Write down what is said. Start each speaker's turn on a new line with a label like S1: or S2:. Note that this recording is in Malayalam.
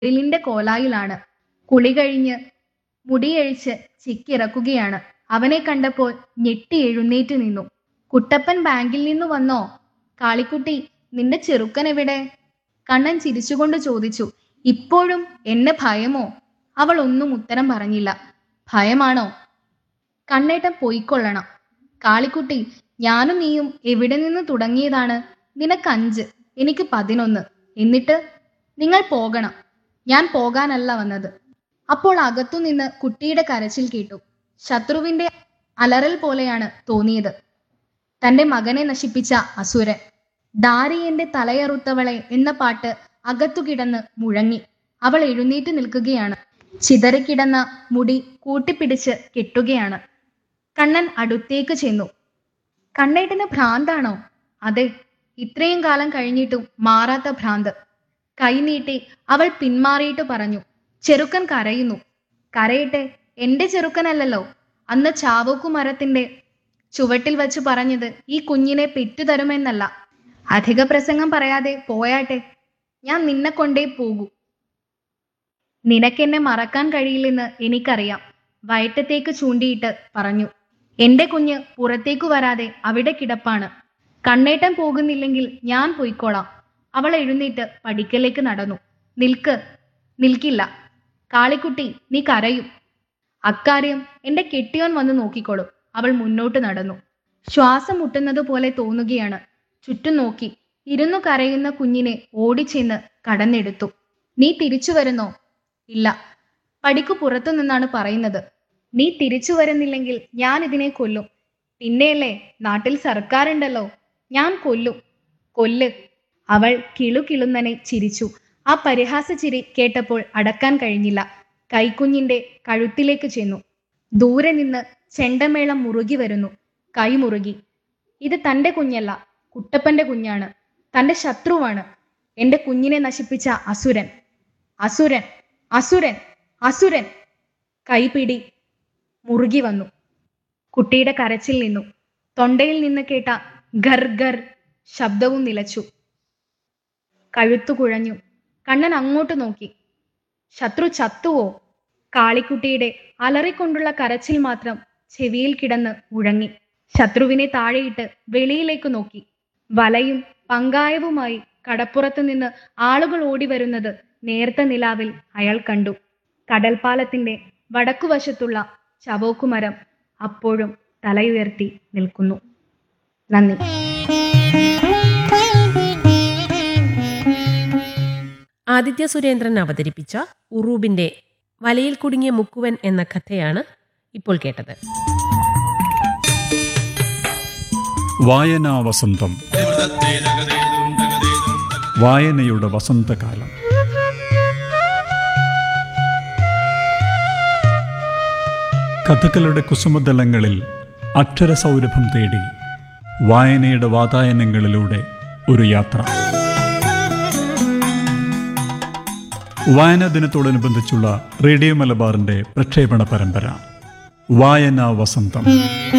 S1: ിലിന്റെ കോലായിലാണ് കുളി കഴിഞ്ഞ് മുടിയഴിച്ച് ചിക്കിറക്കുകയാണ് അവനെ കണ്ടപ്പോൾ ഞെട്ടി എഴുന്നേറ്റ് നിന്നു കുട്ടപ്പൻ ബാങ്കിൽ നിന്നു വന്നോ കാളിക്കുട്ടി നിന്റെ ചെറുക്കൻ എവിടെ കണ്ണൻ ചിരിച്ചുകൊണ്ട് ചോദിച്ചു ഇപ്പോഴും എന്നെ ഭയമോ അവൾ ഒന്നും ഉത്തരം പറഞ്ഞില്ല ഭയമാണോ കണ്ണേട്ടൻ പോയിക്കൊള്ളണം കാളിക്കുട്ടി ഞാനും നീയും എവിടെ നിന്ന് തുടങ്ങിയതാണ് നിനക്ക് അഞ്ച് എനിക്ക് പതിനൊന്ന് എന്നിട്ട് നിങ്ങൾ പോകണം ഞാൻ പോകാനല്ല വന്നത് അപ്പോൾ അകത്തുനിന്ന് കുട്ടിയുടെ കരച്ചിൽ കേട്ടു ശത്രുവിന്റെ അലറൽ പോലെയാണ് തോന്നിയത് തന്റെ മകനെ നശിപ്പിച്ച അസുരൻ ദാരിയന്റെ തലയറുത്തവളെ എന്ന പാട്ട് അകത്തു കിടന്ന് മുഴങ്ങി അവൾ എഴുന്നേറ്റ് നിൽക്കുകയാണ് ചിതറിക്കിടന്ന മുടി കൂട്ടിപ്പിടിച്ച് കെട്ടുകയാണ് കണ്ണൻ അടുത്തേക്ക് ചെന്നു കണ്ണേട്ടന് ഭ്രാന്താണോ അതെ ഇത്രയും കാലം കഴിഞ്ഞിട്ടും മാറാത്ത ഭ്രാന്ത് കൈനീട്ടി അവൾ പിന്മാറിയിട്ട് പറഞ്ഞു ചെറുക്കൻ കരയുന്നു കരയട്ടെ എന്റെ ചെറുക്കനല്ലല്ലോ അന്ന് ചാവോക്കു മരത്തിന്റെ ചുവട്ടിൽ വച്ച് പറഞ്ഞത് ഈ കുഞ്ഞിനെ പെറ്റുതരുമെന്നല്ല അധിക പ്രസംഗം പറയാതെ പോയാട്ടെ ഞാൻ നിന്നെ കൊണ്ടേ പോകൂ നിനക്കെന്നെ മറക്കാൻ കഴിയില്ലെന്ന് എനിക്കറിയാം വയറ്റത്തേക്ക് ചൂണ്ടിയിട്ട് പറഞ്ഞു എന്റെ കുഞ്ഞ് പുറത്തേക്കു വരാതെ അവിടെ കിടപ്പാണ് കണ്ണേട്ടൻ പോകുന്നില്ലെങ്കിൽ ഞാൻ പോയിക്കോളാം അവൾ എഴുന്നേറ്റ് പടിക്കലേക്ക് നടന്നു നിൽക്ക് നിൽക്കില്ല കാളിക്കുട്ടി നീ കരയും അക്കാര്യം എന്റെ കെട്ടിയോൻ വന്ന് നോക്കിക്കോളും അവൾ മുന്നോട്ട് നടന്നു ശ്വാസം മുട്ടുന്നത് പോലെ തോന്നുകയാണ് ചുറ്റും നോക്കി ഇരുന്നു കരയുന്ന കുഞ്ഞിനെ ഓടിച്ചെന്ന് കടന്നെടുത്തു നീ തിരിച്ചു വരുന്നോ ഇല്ല പടിക്കു പുറത്തു നിന്നാണ് പറയുന്നത് നീ തിരിച്ചു വരുന്നില്ലെങ്കിൽ ഞാൻ ഇതിനെ കൊല്ലും പിന്നെയല്ലേ നാട്ടിൽ സർക്കാരുണ്ടല്ലോ ഞാൻ കൊല്ലും കൊല്ല് അവൾ കിളുകിളുന്നനെ ചിരിച്ചു ആ പരിഹാസ ചിരി കേട്ടപ്പോൾ അടക്കാൻ കഴിഞ്ഞില്ല കൈക്കുഞ്ഞിന്റെ കഴുത്തിലേക്ക് ചെന്നു ദൂരെ നിന്ന് ചെണ്ടമേളം മുറുകി വരുന്നു കൈ മുറുകി ഇത് തന്റെ കുഞ്ഞല്ല കുട്ടപ്പന്റെ കുഞ്ഞാണ് തന്റെ ശത്രുവാണ് എന്റെ കുഞ്ഞിനെ നശിപ്പിച്ച അസുരൻ അസുരൻ അസുരൻ അസുരൻ കൈപിടി മുറുകി വന്നു കുട്ടിയുടെ കരച്ചിൽ നിന്നു തൊണ്ടയിൽ നിന്ന് കേട്ട ഗർ ഗർ ശബ്ദവും നിലച്ചു കഴുത്തു കുഴഞ്ഞു കണ്ണൻ അങ്ങോട്ട് നോക്കി ശത്രു ചത്തുവോ കാളിക്കുട്ടിയുടെ അലറിക്കൊണ്ടുള്ള കരച്ചിൽ മാത്രം ചെവിയിൽ കിടന്ന് മുഴങ്ങി ശത്രുവിനെ താഴെയിട്ട് വെളിയിലേക്ക് നോക്കി വലയും പങ്കായവുമായി കടപ്പുറത്തു നിന്ന് ആളുകൾ ഓടി വരുന്നത് നേർത്ത നിലാവിൽ അയാൾ കണ്ടു കടൽപ്പാലത്തിന്റെ വടക്കുവശത്തുള്ള ചവോക്കുമരം അപ്പോഴും തലയുയർത്തി നിൽക്കുന്നു നന്ദി
S2: ആദിത്യ സുരേന്ദ്രൻ അവതരിപ്പിച്ച ഉറൂബിന്റെ വലയിൽ കുടുങ്ങിയ മുക്കുവൻ എന്ന കഥയാണ് ഇപ്പോൾ കേട്ടത്
S3: വായനാ വസന്തം വായനയുടെ വസന്തകാലം കഥകളുടെ കുസുമതലങ്ങളിൽ അക്ഷരസൗരഭം തേടി വായനയുടെ വാതായനങ്ങളിലൂടെ ഒരു യാത്ര വായനാ ദിനത്തോടനുബന്ധിച്ചുള്ള റേഡിയോ മലബാറിന്റെ പ്രക്ഷേപണ പരമ്പര വായനാ വസന്തം